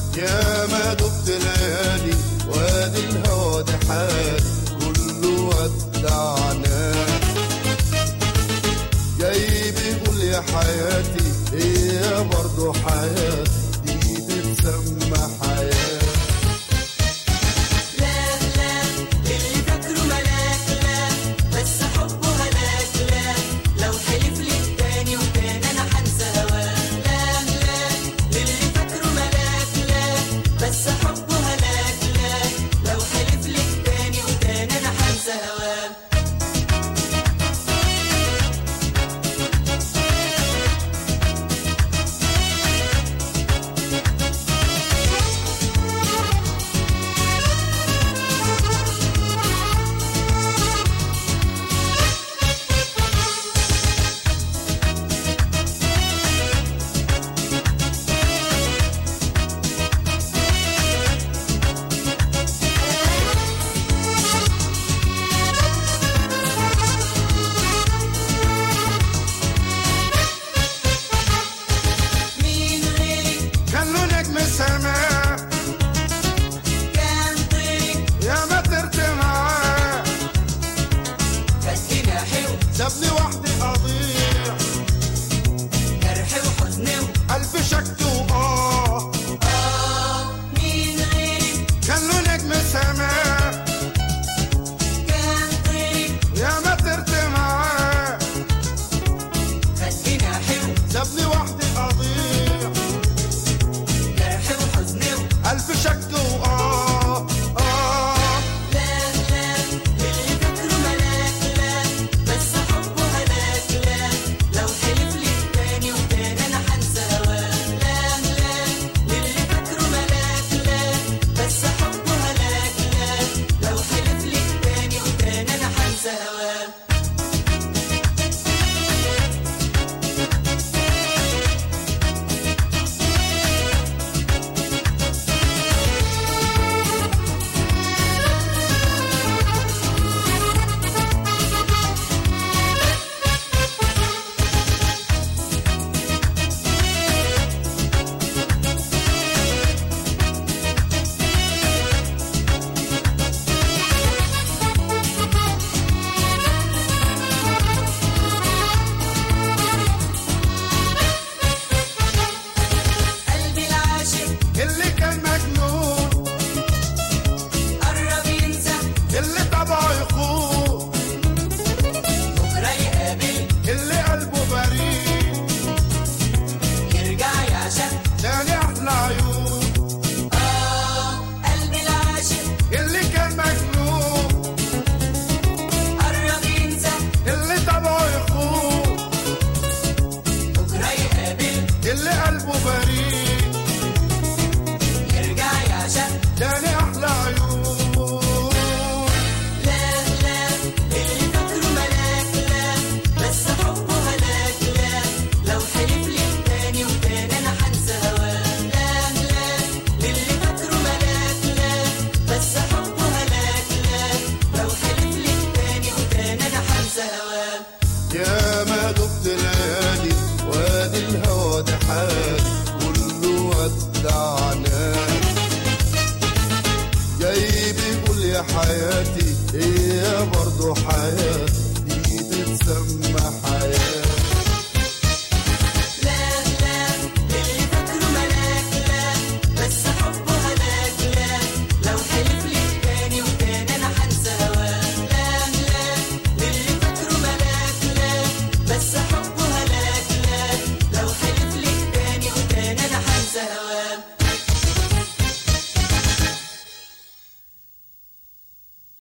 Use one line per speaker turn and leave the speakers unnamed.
يا ما دبت ليالي وادي الهوى ده حالي كله ودعنا جاي بيقول يا حياتي هي برضه حياتي دي تتسمى حياتي
لا لا اللي فاكره ملاك لا بس حبه هلاك لا لو حلف لي تاني وتاني انا هنسى هواه لا لا اللي فاكره ملاك لا بس حبه هلاك لا لو حلف لي تاني وتاني انا هنسى هواه مين غيري
كان له نجم السماء
كان طيري
يا ما طرت معاه
كانت جناحي
سابني وحدي اضيع
وجرحي وحزني
قلبي شك واه
آه مين غيري
كان له نجم السماء
كان طيري
يا ما طرت معاه
كانت جناحي
سابني وحدي اضيع
وجرحي وحزني
قلبي شك واه اه
لا لا اللي فاكره ملاك لا بس حبه هلاك لا لو حلف لي تاني وتاني انا هنسى هواه لا لا اللي فاكره ملاك لا بس حبه هلاك لا لو حلف لي تاني وتاني انا هنسى هواه قلبي العاشق
اللي كان مجنون
قرب ينسى
اللي طبعه يخون
بكره يقابل
اللي قلبه بريء
يرجع يعشق
تاني احلى عيون
آه قلبي العاشق
اللي كان مجنون
قرب ينسى
اللي طبعه يخون
بكره يقابل
اللي قلبه بريء
يرجع يعشق
تاني احلى عيون
لا لا اللي فاكره ملاك لا بس حبه هلاك لا لو حلف لي تاني وتاني انا هنسى هواه لا لا اللي فاكره ملاك لا بس حبه هلاك لا لو حلف لي تاني وتاني انا هنسى هواه
يا ما دبت ليالي وادي الهوى ده حالي كله ودعنا جاي بيقول يا حياتي هي برضه حياتي دي تتسمى حياتي